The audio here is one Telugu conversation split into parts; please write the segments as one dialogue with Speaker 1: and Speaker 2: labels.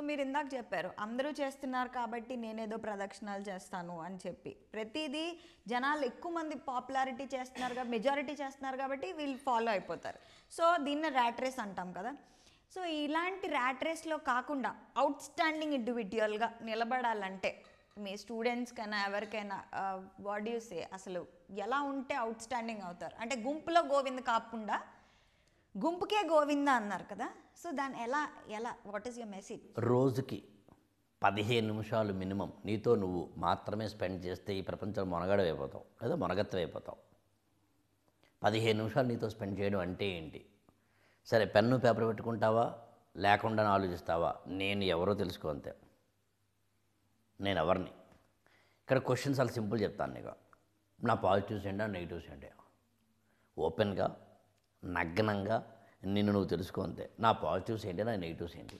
Speaker 1: మీరు ఇందాక చెప్పారు అందరూ చేస్తున్నారు కాబట్టి నేనేదో ప్రదక్షిణాలు చేస్తాను అని చెప్పి ప్రతిదీ జనాలు ఎక్కువ మంది పాపులారిటీ చేస్తున్నారు కాబట్టి మెజారిటీ చేస్తున్నారు కాబట్టి వీళ్ళు ఫాలో అయిపోతారు సో దీన్ని ర్యాట్ రేస్ అంటాం కదా సో ఇలాంటి ర్యాట్ రేస్లో కాకుండా అవుట్ స్టాండింగ్ ఇండివిజువల్గా నిలబడాలంటే మీ స్టూడెంట్స్కైనా ఎవరికైనా వాట్ యూ సే అసలు ఎలా ఉంటే అవుట్ స్టాండింగ్ అవుతారు అంటే గుంపులో గోవింద కాకుండా గుంపుకే గోవింద అన్నారు కదా సో దాన్ని ఎలా ఎలా వాట్ ఈస్ యువర్ మెసేజ్
Speaker 2: రోజుకి పదిహేను నిమిషాలు మినిమం నీతో నువ్వు మాత్రమే స్పెండ్ చేస్తే ఈ ప్రపంచంలో మొనగడవైపోతావు లేదా మొనగత్తమైపోతావు పదిహేను నిమిషాలు నీతో స్పెండ్ చేయడం అంటే ఏంటి సరే పెన్ను పేపర్ పెట్టుకుంటావా లేకుండా ఆలోచిస్తావా నేను ఎవరో తెలుసుకో అంతే నేను ఎవరిని ఇక్కడ క్వశ్చన్స్ చాలా సింపుల్ చెప్తాను నీకు నా పాజిటివ్స్ ఏంటా నెగిటివ్స్ ఏంటి ఓపెన్గా నగ్నంగా నిన్ను నువ్వు తెలుసుకో అంతే నా పాజిటివ్స్ ఏంటి నా నెగిటివ్స్ ఏంటి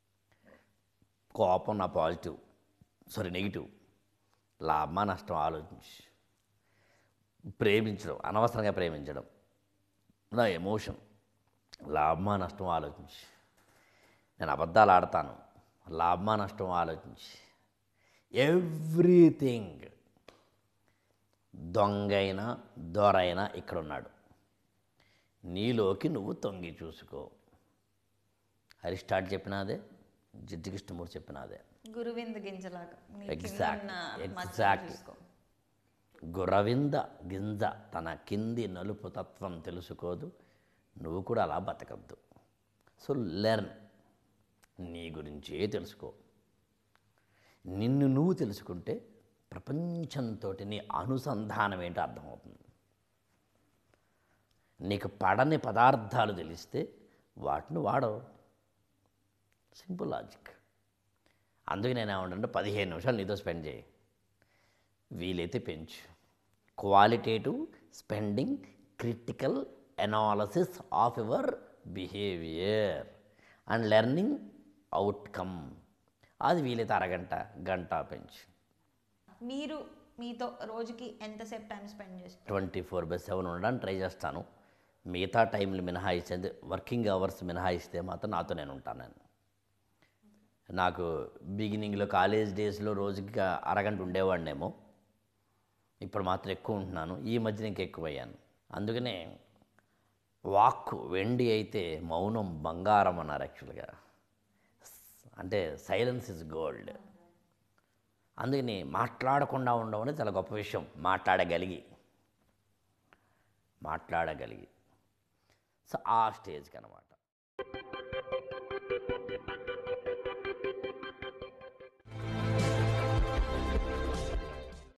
Speaker 2: కోపం నా పాజిటివ్ సారీ నెగిటివ్ లాభమా నష్టం ఆలోచించి ప్రేమించడం అనవసరంగా ప్రేమించడం నా ఎమోషన్ లాభమా నష్టం ఆలోచించి నేను అబద్ధాలు ఆడతాను లాభమా నష్టం ఆలోచించి ఎవ్రీథింగ్ దొంగైనా దొరైనా ఇక్కడ ఉన్నాడు నీలోకి నువ్వు తొంగి చూసుకో అరిస్టాట్ చెప్పినాదే జిడ్డు కృష్ణమూర్తి చెప్పినాదే
Speaker 1: గురువింద గింజలాగా నీ కింద
Speaker 2: Exact,
Speaker 1: ఉన్న మచ్చలు
Speaker 2: exact.
Speaker 1: చూసుకో.
Speaker 2: గురవింద గింజ తన కింది నలుపు తత్వం తెలుసుకోదు నువ్వు కూడా అలా బతకద్దు సో లెర్న్ నీ గురించే తెలుసుకో నిన్ను నువ్వు తెలుసుకుంటే ప్రపంచంతో నీ అనుసంధానం ఏంటో అర్థమవుతుంది నీకు పడని పదార్థాలు తెలిస్తే వాటిని వాడవు సింపుల్ లాజిక్ అందుకే నేను ఏమంటే పదిహేను నిమిషాలు నీతో స్పెండ్ చేయి వీలైతే పెంచు qualitative spending critical analysis of your behaviour and learning outcome అది వీలైతే అరగంట గంట పెంచు
Speaker 1: మీరు మీతో రోజుకి ఎంతసేపు టైం స్పెండ్ చేస్తారు
Speaker 2: ట్వంటీ ఫోర్ బై సెవెన్ ఉండడానికి ట్రై చేస్తాను మిగతా టైంలు మినహాయిస్తే వర్కింగ్ అవర్స్ మినహాయిస్తే మాత్రం నాతో నేను ఉంటాను నేను నాకు బిగినింగ్లో కాలేజ్ డేస్లో రోజుకి అరగంట ఉండేవాడినేమో ఇప్పుడు మాత్రం ఎక్కువ ఉంటున్నాను ఈ మధ్యన ఇంకా ఎక్కువ అయ్యాను అందుకనే వాక్కు వెండి అయితే మౌనం బంగారం అన్నారు యాక్చువల్గా అంటే సైలెన్స్ ఇస్ గోల్డ్ అందుకని మాట్లాడకుండా ఉండడం అనేది చాలా గొప్ప విషయం మాట్లాడగలిగి మాట్లాడగలిగి సో ఆ స్టేజ్కి అనమాట